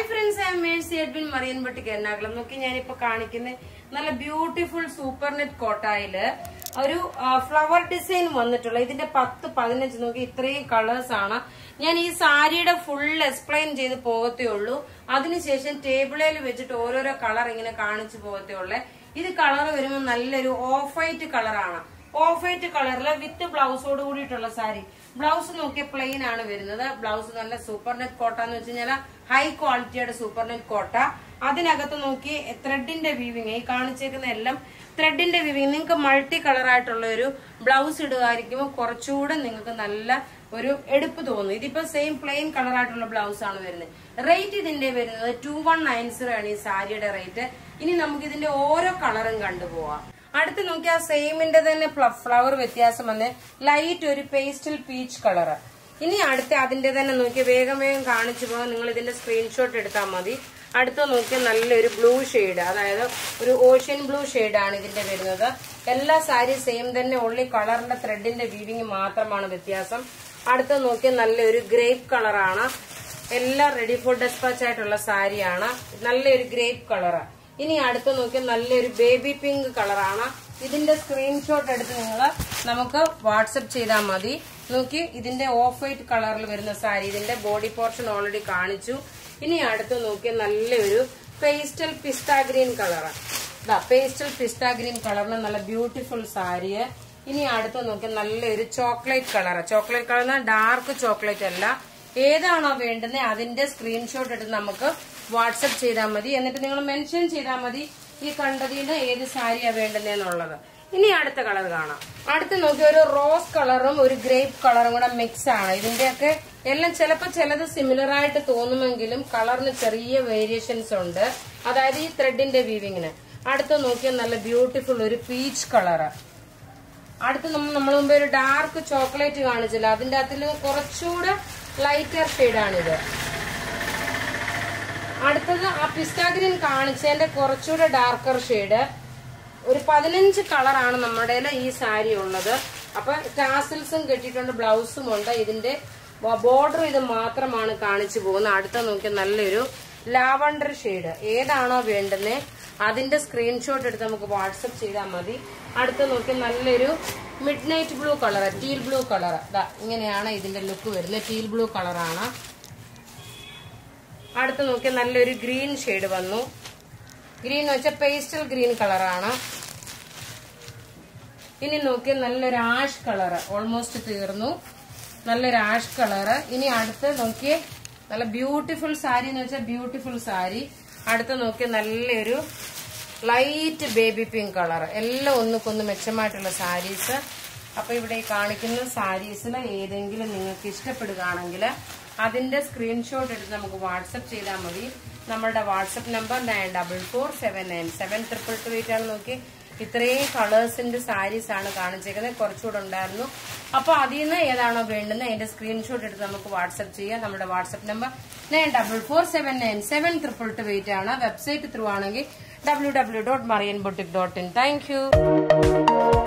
hi friends I Mercy Edwin Marian boutique Ernakulam നോക്കി ഞാനിപ്പോ കാണിക്കുന്ന നല്ല ബ്യൂട്ടിഫുൾ സൂപ്പർ നെറ്റ് കോട്ടായില് ഒരു ഫ്ലവർ ഡിസൈൻ വന്നിട്ടുള്ള ഇതിന്റെ പത്ത് പതിനഞ്ച് നോക്കി ഇത്രയും കളേഴ്സ് ആണ് ഞാൻ ഈ സാരിയുടെ ഫുൾ എക്സ്പ്ലെയിൻ ചെയ്ത് പോകത്തേ ഉള്ളൂ അതിനുശേഷം ടേബിളിൽ വെച്ചിട്ട് ഓരോരോ കളർ ഇങ്ങനെ കാണിച്ചു പോകത്തേ ഉള്ളേ ഇത് കളർ വരുമ്പോൾ നല്ലൊരു ഓഫ് വൈറ്റ് കളറാണ് ഓഫ് വൈറ്റ് കളറില് വിത്ത് ബ്ലൗസോട് കൂടിയിട്ടുള്ള സാരി ബ്ലൗസ് നോക്കിയ പ്ലെയിൻ ആണ് വരുന്നത് ബ്ലൗസ് നല്ല സൂപ്പർ നെറ്റ് കോട്ട എന്ന് വെച്ച് കഴിഞ്ഞാൽ ഹൈ ക്വാളിറ്റിയുടെ സൂപ്പർ നെറ്റ് കോട്ട അതിനകത്ത് നോക്കി ത്രെഡിന്റെ വീവിങ് ഈ കാണിച്ചേക്കുന്ന എല്ലാം ത്രെഡിന്റെ വീവിങ് നിങ്ങൾക്ക് മൾട്ടി കളർ ആയിട്ടുള്ള ഒരു ബ്ലൗസ് ഇടുകയായിരിക്കുമ്പോൾ കുറച്ചുകൂടെ നിങ്ങൾക്ക് നല്ല ഒരു എടുപ്പ് തോന്നും ഇതിപ്പോ സെയിം പ്ലെയിൻ കളർ ആയിട്ടുള്ള ബ്ലൗസ് ആണ് വരുന്നത് റേറ്റ് ഇതിന്റെ വരുന്നത് ടു വൺ നയൻ സീറോ ആണ് ഈ സാരിയുടെ റേറ്റ് ഇനി നമുക്ക് ഇതിന്റെ ഓരോ കളറും കണ്ടുപോവാം അടുത്ത് നോക്കിയാൽ സെയിമിന്റെ തന്നെ ഫ്ലവർ വ്യത്യാസം വന്ന് ലൈറ്റ് ഒരു പേസ്റ്റൽ പീച്ച് കളറ് ഇനി അടുത്ത അതിന്റെ തന്നെ നോക്കി വേഗം വേഗം കാണിച്ചു പോകാൻ നിങ്ങൾ ഇതിന്റെ സ്ക്രീൻഷോട്ട് എടുത്താൽ മതി അടുത്ത നോക്കിയാൽ നല്ലൊരു ബ്ലൂ ഷെയ്ഡ് അതായത് ഒരു ഓഷ്യൻ ബ്ലൂ ആണ് ഇതിന്റെ വരുന്നത് എല്ലാ സാരി സെയിം തന്നെ ഉള്ളി കളറിന്റെ ത്രെഡിന്റെ വീവിങ് മാത്രമാണ് വ്യത്യാസം അടുത്ത നോക്കിയാൽ നല്ലൊരു ഗ്രേപ്പ് കളറാണ് എല്ലാം റെഡി ഫോർ ഡെസ്പാച്ച് ആയിട്ടുള്ള സാരിയാണ് നല്ലൊരു ഗ്രേപ്പ് കളറ് ഇനി അടുത്ത് നോക്കിയാൽ നല്ലൊരു ബേബി പിങ്ക് കളറാണ് ഇതിന്റെ സ്ക്രീൻഷോട്ട് എടുത്ത് നിങ്ങൾ നമുക്ക് വാട്സപ്പ് ചെയ്താൽ മതി നോക്കി ഇതിന്റെ ഓഫ് വൈറ്റ് കളറിൽ വരുന്ന സാരി ഇതിന്റെ ബോഡി പോർഷൻ ഓൾറെഡി കാണിച്ചു ഇനി അടുത്ത് നോക്കിയാൽ നല്ലൊരു പേസ്റ്റൽ പിസ്ത ഗ്രീൻ കളറാണ് ഇതാ പേസ്റ്റൽ പിസ്ത ഗ്രീൻ കളറിന് നല്ല ബ്യൂട്ടിഫുൾ സാരി ഇനി അടുത്ത് നോക്കിയാൽ നല്ലൊരു chocolate colour chocolate colour dark chocolate അല്ല ഏതാണോ വേണ്ടുന്നത് അതിന്റെ സ്ക്രീൻഷോട്ട് എടുത്ത് നമുക്ക് വാട്സപ്പ് ചെയ്താൽ മതി എന്നിട്ട് നിങ്ങൾ മെൻഷൻ ചെയ്താൽ മതി ഈ കണ്ടതിന് ഏത് സാരിയാണ് വേണ്ടുന്നതെന്നുള്ളത് ഇനി അടുത്ത കളർ കാണാം അടുത്ത് നോക്കി ഒരു റോസ് കളറും ഒരു ഗ്രേപ്പ് കളറും കൂടെ മിക്സ് ആണ് ഇതിന്റെയൊക്കെ എല്ലാം ചിലപ്പോൾ ചിലത് സിമിലർ ആയിട്ട് തോന്നുമെങ്കിലും കളറിന് ചെറിയ വേരിയേഷൻസ് ഉണ്ട് അതായത് ഈ ത്രെഡിന്റെ വീവിങ്ങിന് അടുത്ത് നോക്കിയാൽ നല്ല ബ്യൂട്ടിഫുൾ ഒരു പീച്ച് കളറ് അടുത്ത് നമ്മൾ നമ്മൾ മുമ്പ് ഒരു ഡാർക്ക് ചോക്ലേറ്റ് കാണിച്ചില്ല അതിന്റെ അകത്തിൽ കുറച്ചുകൂടെ ലൈറ്റർ ഷെയ്ഡാണിത് അടുത്തത് ആ പിസ്ത ഗ്രീൻ കാണിച്ചതിന്റെ കുറച്ചുകൂടെ ഡാർക്കർ ഷെയ്ഡ് ഒരു പതിനഞ്ച് കളറാണ് നമ്മുടെ ഈ സാരി ഉള്ളത് അപ്പൊ ടാസിൽസും കെട്ടിയിട്ടുണ്ട് ബ്ലൗസും ഉണ്ട് ഇതിന്റെ ബോർഡർ ഇത് മാത്രമാണ് കാണിച്ചു പോകുന്നത് അടുത്ത നോക്കി നല്ലൊരു ലാവണ്ടർ ഷെയ്ഡ് ഏതാണോ വേണ്ടുന്നത് അതിന്റെ സ്ക്രീൻഷോട്ട് എടുത്ത് നമുക്ക് വാട്സപ്പ് ചെയ്താൽ മതി അടുത്ത് നോക്കി നല്ലൊരു midnight blue colour teal blue colour ഇങ്ങനെയാണ് ഇതിന്റെ ലുക്ക് വരുന്നത് ടീൽ ബ്ലൂ കളറാണ് അടുത്ത് നോക്കി നല്ലൊരു ഗ്രീൻ ഷെയ്ഡ് വന്നു ഗ്രീൻ എന്ന് വെച്ചാൽ പേസ്റ്റൽ ഗ്രീൻ കളറാണ് ഇനി നോക്കി നല്ലൊരു ആഷ് കളറ് ഓൾമോസ്റ്റ് തീർന്നു നല്ലൊരു ആഷ് കളറ് ഇനി അടുത്ത് നോക്കിയേ നല്ല ബ്യൂട്ടിഫുൾ സാരി എന്ന് വെച്ചാൽ ബ്യൂട്ടിഫുൾ സാരി അടുത്ത് നോക്കി നല്ലൊരു ലൈറ്റ് ബേബി പിങ്ക് കളർ എല്ലാം ഒന്നുക്കൊന്ന് മെച്ചമായിട്ടുള്ള സാരീസ് അപ്പൊ ഇവിടെ ഈ കാണിക്കുന്ന സാരീസിൽ ഏതെങ്കിലും നിങ്ങൾക്ക് ഇഷ്ടപ്പെടുകയാണെങ്കിൽ അതിന്റെ സ്ക്രീൻഷോട്ട് എടുത്ത് നമുക്ക് വാട്സപ്പ് ചെയ്താൽ മതി നമ്മളുടെ WhatsApp number nine double four seven nine seven triple two eight ആണ് നോക്കി ഇത്രയും കളേഴ്സിന്റെ സാരീസ് ആണ് കാണിച്ചേക്കുന്നത് കുറച്ചുകൂടെ ഉണ്ടായിരുന്നു അപ്പൊ അതിൽ നിന്ന് ഏതാണോ വേണ്ടുന്നത് അതിന്റെ സ്ക്രീൻഷോട്ട് എടുത്ത് നമുക്ക് വാട്സപ്പ് ചെയ്യാം നമ്മുടെ WhatsApp number nine double four seven nine seven triple two eight ആണ് വെബ്സൈറ്റ് ത്രൂ ആണെങ്കിൽ W W dot Marian boutique dot in thank U